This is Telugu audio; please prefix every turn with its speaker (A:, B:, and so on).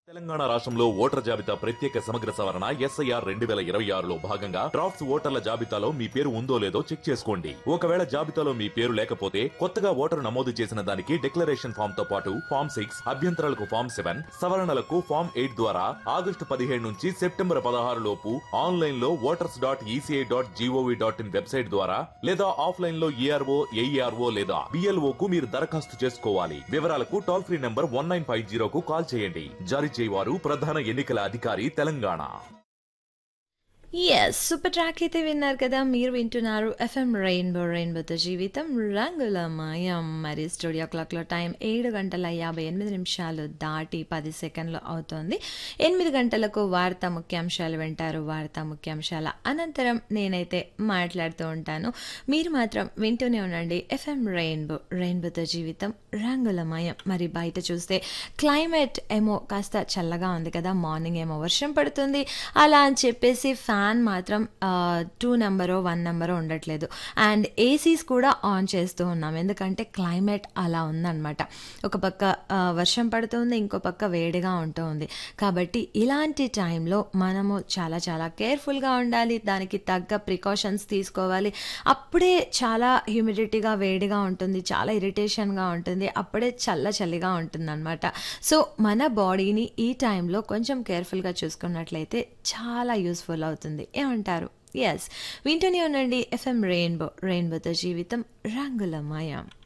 A: తెలంగాణ రాష్ట్రంలో ఓటర్ జాబితా ప్రత్యేక సమగ్ర సవరణ ఎస్ఐఆర్ రెండు వేల ఇరవై ఆరులో భాగంగా డ్రాఫ్ట్స్ ఓటర్ల జాబితాలో మీ పేరు ఉందో లేదో చెక్ చేసుకోండి ఒకవేళ జాబితాలో మీ పేరు లేకపోతే కొత్తగా ఓటరు నమోదు చేసిన దానికి డిక్లరేషన్ ఫామ్ తో పాటు ఫామ్ సిక్స్ అభ్యంతరాలకు ఫామ్ సెవెన్ సవరణలకు ఫామ్ ఎయిట్ ద్వారా ఆగస్టు పదిహేడు నుంచి సెప్టెంబర్ పదహారు లోపు ఆన్లైన్ లో voters dot ECI dot GOV dot in website ద్వారా లేదా ఆఫ్లైన్ లో ఈఆర్ఓ ఏఈఆర్ఓ లేదా బిఎల్ఓ కు మీరు దరఖాస్తు చేసుకోవాలి వివరాలకు toll free number one nine five జీరోకు కాల్ చేయండి జారీ చేయవారు ప్రధాన ఎన్నికల అధికారి తెలంగాణ
B: ఎస్ సూపర్ ట్రాక్ అయితే విన్నారు కదా మీరు వింటున్నారు ఎఫ్ఎం రెయిన్బో రెయిన్బోతో జీవితం రంగుల మాయం మరి స్టూడియో క్లాక్లో టైం ఏడు గంటల యాభై ఎనిమిది నిమిషాలు దాటి పది సెకండ్లు అవుతోంది ఎనిమిది గంటలకు వార్తా ముఖ్యాంశాలు వింటారు వార్తా ముఖ్యాంశాల అనంతరం నేనైతే మాట్లాడుతూ ఉంటాను మీరు మాత్రం వింటూనే ఉండండి ఎఫ్ఎం రెయిన్బో రెయిన్బోతో జీవితం రంగుల మాయం మరి బయట చూస్తే క్లైమేట్ ఏమో కాస్త చల్లగా ఉంది కదా మార్నింగ్ ఏమో వర్షం పడుతుంది అలా అని చెప్పేసి ఫ్యాన్ మాత్రం టూ నెంబరో వన్ నెంబరో ఉండట్లేదు అండ్ ఏసీస్ కూడా ఆన్ చేస్తూ ఉన్నాం ఎందుకంటే క్లైమేట్ అలా ఉందన్నమాట ఒక పక్క ఆ, వర్షం పడుతుంది ఇంకో పక్క వేడిగా ఉంటుంది కాబట్టి ఇలాంటి టైంలో మనము చాలా చాలా కేర్ఫుల్గా ఉండాలి దానికి తగ్గ ప్రికాషన్స్ తీసుకోవాలి అప్పుడే చాలా హ్యూమిడిటీగా వేడిగా ఉంటుంది చాలా ఇరిటేషన్గా ఉంటుంది అప్పుడే చల్ల చలిగా ఉంటుంది అనమాట సో మన బాడీని ఈ టైంలో కొంచెం కేర్ఫుల్గా చూసుకున్నట్లయితే చాలా యూస్ఫుల్ అవుతుంది ఏమంటారు ఎస్ వింటూనే ఉండండి ఎఫ్ఎం రెయిన్బో రెయిన్బోతో జీవితం రంగుల మాయం